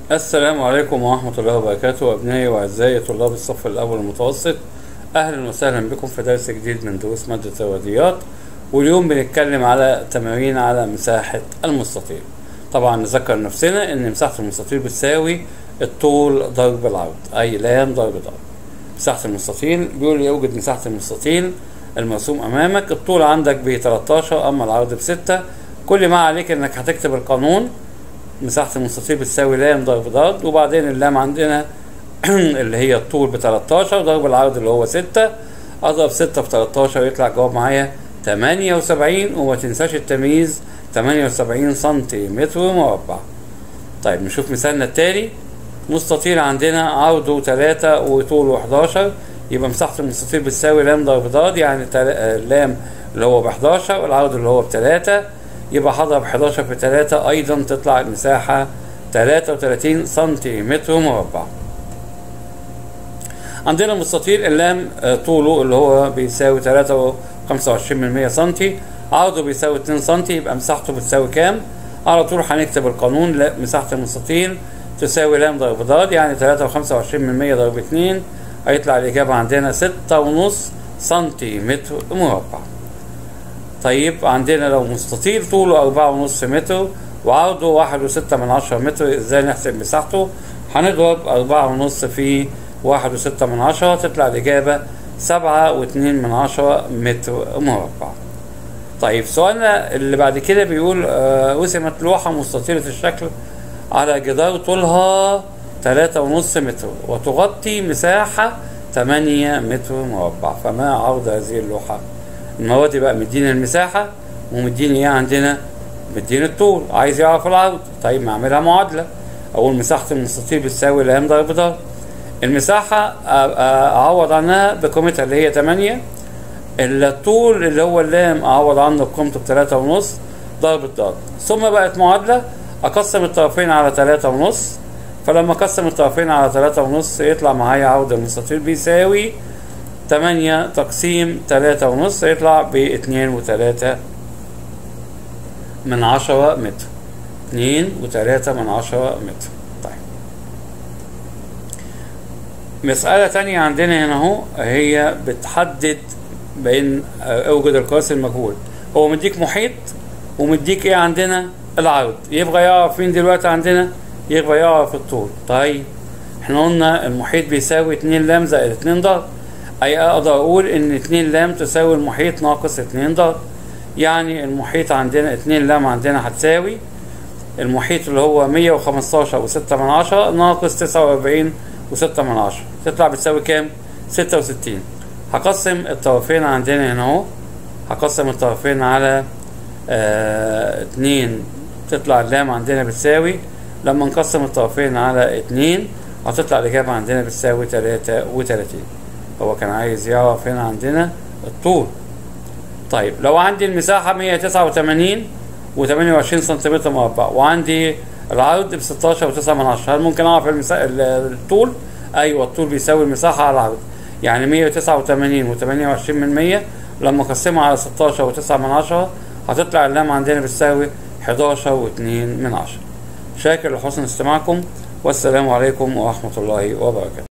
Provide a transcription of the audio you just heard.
السلام عليكم ورحمة الله وبركاته أبنائي وأعزائي طلاب الصف الأول المتوسط أهلا وسهلا بكم في درس جديد من دروس مادة الرياضيات واليوم بنتكلم على تمارين على مساحة المستطيل طبعا نذكر نفسنا إن مساحة المستطيل بتساوي الطول ضرب العرض أي لام ضرب ضرب مساحة المستطيل بيقول يوجد مساحة المستطيل المرسوم أمامك الطول عندك ب 13 أما العرض بستة كل ما عليك إنك هتكتب القانون مساحة المستطيل بتساوي لام ضرب ضرب وبعدين اللام عندنا اللي هي الطول ب 13 ضرب العرض اللي هو 6 اضرب 6 في 13 يطلع جواب معايا 78 وما تنساش التمييز 78 سنتيمتر مربع طيب نشوف مثالنا التالي مستطيل عندنا عرضه 3 وطوله 11 يبقى مساحة المستطيل بتساوي لام ضرب ضرب يعني لام اللي هو ب 11 والعرض اللي هو ب 3 يبقى هضرب 11 في 3 ايضا تطلع المساحة 33 سنتيمتر مربع عندنا مستطيل اللام طوله اللي هو بيساوي 3 25 من 100 سنتي عرضه بيساوي 2 سنتي يبقى مساحته بتساوي كام على طول هنكتب القانون لا مساحة المستطيل تساوي لام ضرب ضاد يعني 3 25 من 100 ضرب 2 هيطلع الإجابة عندنا 6 ونص سنتيمتر مربع طيب عندنا لو مستطيل طوله أربعة ونص متر وعرضه واحد وستة من عشرة متر ازاي نحسب مساحته هنضرب أربعة ونص في واحد وستة من عشرة تطلع الإجابة سبعة واتنين من عشرة متر مربع طيب سؤالنا اللي بعد كده بيقول آه رسمت لوحة مستطيلة الشكل على جدار طولها تلاتة ونص متر وتغطي مساحة تمانية متر مربع فما عرض هذه اللوحة المرة دي بقى مديني المساحة ومديني ايه عندنا مديني الطول عايز يعرف العرض طيب ما اعملها معادلة اقول مساحة المستطيل بتساوي لام ضرب ضرب المساحة اعوض عنها بقيمتها اللي هي 8 الطول اللي هو اللام اعوض عنه بقيمته بتلاتة ونص ضرب الضرب ثم بقت معادلة اقسم الطرفين على تلاتة ونص فلما اقسم الطرفين على تلاتة ونص يطلع معايا عرض المستطيل بيساوي تمانية تقسيم تلاتة ونص يطلع باتنين وتلاتة من عشرة متر اتنين وتلاتة من عشرة متر طيب مسألة تانية عندنا هنا اهو هي بتحدد بين اوجد القياس المجهول هو مديك محيط ومديك ايه عندنا العرض يبغى يعرف مين دلوقتي عندنا يبغى يعرف الطول طيب احنا قلنا المحيط بيساوي اتنين لام زائد اتنين ضرب أي أقدر أقول إن اتنين لام تساوي المحيط ناقص اتنين ضرب يعني المحيط عندنا اتنين لام عندنا هتساوي المحيط اللي هو مية وخمستاشر وستة من عشرة ناقص تسعة وأربعين وستة من عشرة تطلع بتساوي كام؟ ستة وستين هقسم الطرفين عندنا هنا أهو هقسم الطرفين على آه اتنين تطلع اللام عندنا بتساوي لما نقسم الطرفين على اتنين هتطلع الإجابة عندنا بتساوي تلاتة وتلاتين هو كان عايز يعرف هنا عندنا الطول طيب لو عندي المساحة 189 و28 سنتيمتر مربع وعندي العرض ب 16 و9 من عشرة هل ممكن اعرف المسا... الطول؟ ايوه الطول بيساوي المساحة على العرض يعني 189 و28 من 100 لما اقسمها على 16 و9 من عشرة هتطلع اللام عندنا بتساوي 11 و2 من عشرة شاكر لحسن استماعكم والسلام عليكم ورحمة الله وبركاته